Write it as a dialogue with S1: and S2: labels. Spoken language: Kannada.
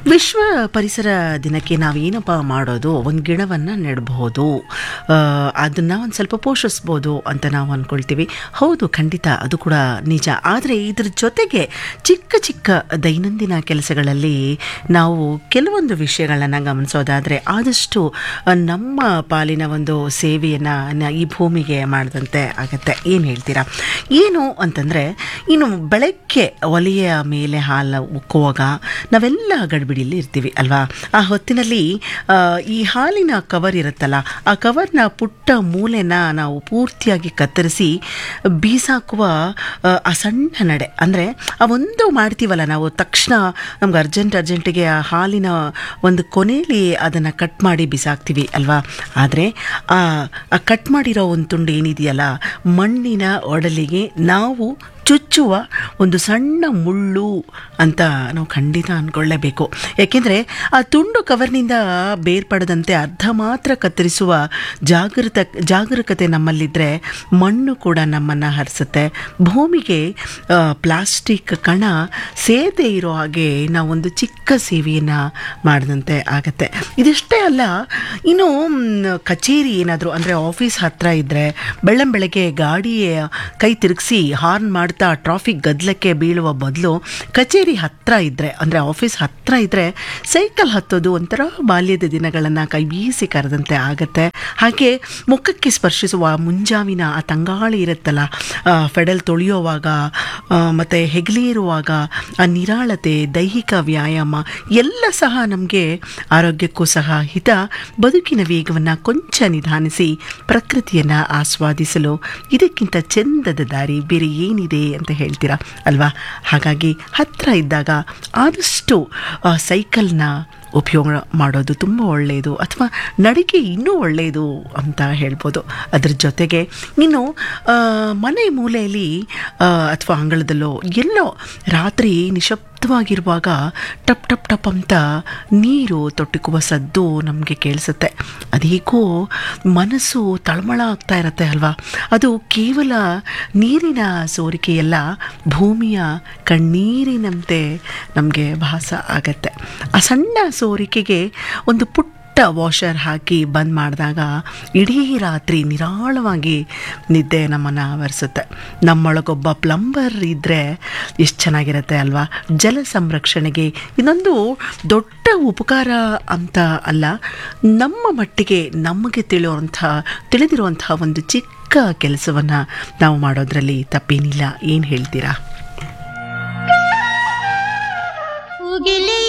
S1: ವಿಶ್ವ ಪರಿಸರ ದಿನಕ್ಕೆ ನಾವೇನಪ್ಪ ಮಾಡೋದು ಒಂದು ಗಿಡವನ್ನು ನೆಡಬಹುದು ಅದನ್ನು ಒಂದು ಸ್ವಲ್ಪ ಪೋಷಿಸ್ಬೋದು ಅಂತ ನಾವು ಅಂದ್ಕೊಳ್ತೀವಿ ಹೌದು ಖಂಡಿತ ಅದು ಕೂಡ ನಿಜ ಆದರೆ ಇದ್ರ ಜೊತೆಗೆ ಚಿಕ್ಕ ಚಿಕ್ಕ ದೈನಂದಿನ ಕೆಲಸಗಳಲ್ಲಿ ನಾವು ಕೆಲವೊಂದು ವಿಷಯಗಳನ್ನು ಗಮನಿಸೋದಾದರೆ ಆದಷ್ಟು ಆ, ನಮ್ಮ ಪಾಲಿನ ಒಂದು ಸೇವೆಯನ್ನು ಈ ಭೂಮಿಗೆ ಮಾಡಿದಂತೆ ಆಗತ್ತೆ ಏನು ಹೇಳ್ತೀರಾ ಏನು ಅಂತಂದರೆ ಇನ್ನು ಬೆಳಗ್ಗೆ ಒಲೆಯ ಮೇಲೆ ಹಾಲು ಉಕ್ಕುವಾಗ ನಾವೆಲ್ಲ ಗಡಿಬಿಡಿಯಲ್ಲಿ ಇರ್ತೀವಿ ಅಲ್ವಾ ಆ ಹೊತ್ತಿನಲ್ಲಿ ಆ, ಈ ಹಾಲಿನ ಕವರ್ ಇರುತ್ತಲ್ಲ ಆ ಕವರ್ನ ಪುಟ್ಟ ಮೂಲೆನ ನಾವು ಪೂರ್ತಿಯಾಗಿ ಕತ್ತರಿಸಿ ಬೀಸಾಕುವ ಆ, ಆ ಸಣ್ಣ ನಡೆ ಅಂದರೆ ಆ ಒಂದು ಮಾಡ್ತೀವಲ್ಲ ನಾವು ತಕ್ಷಣ ನಮ್ಗೆ ಅರ್ಜೆಂಟ್ ಅರ್ಜೆಂಟಿಗೆ ಆ ಹಾಲಿನ ಒಂದು ಕೊನೆಯಲ್ಲಿ ಅದನ್ನು ಕಟ್ ಮಾಡಿ ಬಿಸಾಕ್ತೀವಿ ಅಲ್ವಾ ಆದರೆ ಆ ಆ ಕಟ್ ಮಾಡಿರೋ ಒಂದು ತುಂಡು ಏನಿದೆಯಲ್ಲ ಮಣ್ಣಿನ ಒಡಲಿಗೆ ನಾವು ಚುಚ್ಚುವ ಒಂದು ಸಣ್ಣ ಮುಳ್ಳು ಅಂತ ನಾವು ಖಂಡಿತ ಅಂದ್ಕೊಳ್ಳೇಬೇಕು ಯಾಕೆಂದರೆ ಆ ತುಂಡು ಕವರ್ನಿಂದ ಬೇರ್ಪಡದಂತೆ ಅರ್ಧ ಮಾತ್ರ ಕತ್ತರಿಸುವ ಜಾಗೃತ ಜಾಗರೂಕತೆ ನಮ್ಮಲ್ಲಿದ್ದರೆ ಮಣ್ಣು ಕೂಡ ನಮ್ಮನ್ನು ಹರಿಸುತ್ತೆ ಭೂಮಿಗೆ ಆ, ಪ್ಲಾಸ್ಟಿಕ್ ಕಣ ಸೇದೆ ಇರೋ ಹಾಗೆ ನಾವೊಂದು ಚಿಕ್ಕ ಸೇವೆಯನ್ನು ಮಾಡಿದಂತೆ ಆಗತ್ತೆ ಇದಿಷ್ಟೇ ಅಲ್ಲ ಇನ್ನು ಮ್, ಕಚೇರಿ ಏನಾದರೂ ಅಂದರೆ ಆಫೀಸ್ ಹತ್ತಿರ ಇದ್ದರೆ ಬೆಳ್ಳಂ ಬೆಳಗ್ಗೆ ಗಾಡಿ ಕೈ ತಿರುಗಿಸಿ ಹಾರ್ನ್ ಮಾಡ್ತಾ ಟ್ರಾಫಿಕ್ ಗದ್ದಲಕ್ಕೆ ಬೀಳುವ ಬದಲು ಕಚೇರಿ ಹತ್ತಿರ ಇದ್ದರೆ ಅಂದರೆ ಆಫೀಸ್ ಹತ್ತಿರ ಇದ್ದರೆ ಸೈಕಲ್ ಹತ್ತೋದು ಒಂಥರ ಬಾಲ್ಯದ ದಿನಗಳನ್ನು ಕೈ ಬೀಸಿ ಕರೆದಂತೆ ಆಗತ್ತೆ ಹಾಗೆ ಮುಖಕ್ಕೆ ಸ್ಪರ್ಶಿಸುವ ಮುಂಜಾವಿನ ಆ ತಂಗಾಳಿ ಇರುತ್ತಲ್ಲ ಆ, ಫೆಡಲ್ ತೊಳೆಯುವಾಗ ಮತ್ತು ಹೆಗಲೇರುವಾಗ ಆ ನಿರಾಳತೆ ದೈಹಿಕ ವ್ಯಾಯಾಮ ಎಲ್ಲ ಸಹ ನಮಗೆ ಆರೋಗ್ಯಕ್ಕೂ ಸಹ ಹಿತ ಬದುಕಿನ ವೇಗವನ್ನು ಕೊಂಚ ನಿಧಾನಿಸಿ ಪ್ರಕೃತಿಯನ್ನು ಆಸ್ವಾದಿಸಲು ಇದಕ್ಕಿಂತ ಚೆಂದದ ದಾರಿ ಬೇರೆ ಏನಿದೆ ಅಂತ ಹೇಳ್ತೀರಾ ಅಲ್ವಾ ಹಾಗಾಗಿ ಹತ್ತಿರ ಇದ್ದಾಗ ಆದಷ್ಟು ಆ, ಸೈಕಲ್ನ ಉಪಯೋಗ ಮಾಡೋದು ತುಂಬ ಒಳ್ಳೆಯದು ಅಥವಾ ನಡಿಗೆ ಇನ್ನೂ ಒಳ್ಳೆಯದು ಅಂತ ಹೇಳ್ಬೋದು ಅದ್ರ ಜೊತೆಗೆ ಇನ್ನು ಆ, ಮನೆ ಮೂಲೆಯಲ್ಲಿ ಆ, ಅಥವಾ ಅಂಗಳದಲ್ಲೋ ಎಲ್ಲೋ ರಾತ್ರಿ ನಿಶಬ್ದವಾಗಿರುವಾಗ ಟಪ್ ಟಪ್ ಟಪ್ ಅಂತ ನೀರು ತೊಟ್ಟಿಕ್ಕುವ ಸದ್ದು ನಮಗೆ ಕೇಳಿಸುತ್ತೆ ಅದೇಕೋ ಮನಸ್ಸು ತಳಮಳ ಆಗ್ತಾ ಇರುತ್ತೆ ಅಲ್ವಾ ಅದು ಕೇವಲ ನೀರಿನ ಸೋರಿಕೆಯಲ್ಲ ಭೂಮಿಯ ಕಣ್ಣೀರಿನಂತೆ ನಮಗೆ ಭಾಸ ಆಗತ್ತೆ ಆ ಸಣ್ಣ ಸೋರಿಕೆಗೆ ಒಂದು ಪುಟ್ಟ ವಾಷರ್ ಹಾಕಿ ಬಂದ್ ಮಾಡಿದಾಗ ಇಡೀ ರಾತ್ರಿ ನಿರಾಳವಾಗಿ ನಿದ್ದೆ ನಮ್ಮನ್ನು ಆವರಿಸುತ್ತೆ ನಮ್ಮೊಳಗೊಬ್ಬ ಪ್ಲಂಬರ್ ಇದ್ದರೆ ಎಷ್ಟು ಚೆನ್ನಾಗಿರುತ್ತೆ ಅಲ್ವಾ ಜಲ ಸಂರಕ್ಷಣೆಗೆ ಇನ್ನೊಂದು ದೊಡ್ಡ ಉಪಕಾರ ಅಂತ ಅಲ್ಲ ನಮ್ಮ ಮಟ್ಟಿಗೆ ನಮಗೆ ತಿಳಿಯುವಂಥ ತಿಳಿದಿರುವಂಥ ಒಂದು ಚಿಕ್ಕ ಕೆಲಸವನ್ನು ನಾವು ಮಾಡೋದ್ರಲ್ಲಿ ತಪ್ಪೇನಿಲ್ಲ ಏನು ಹೇಳ್ತೀರಾ
S2: ಉಗಿಲಿಯ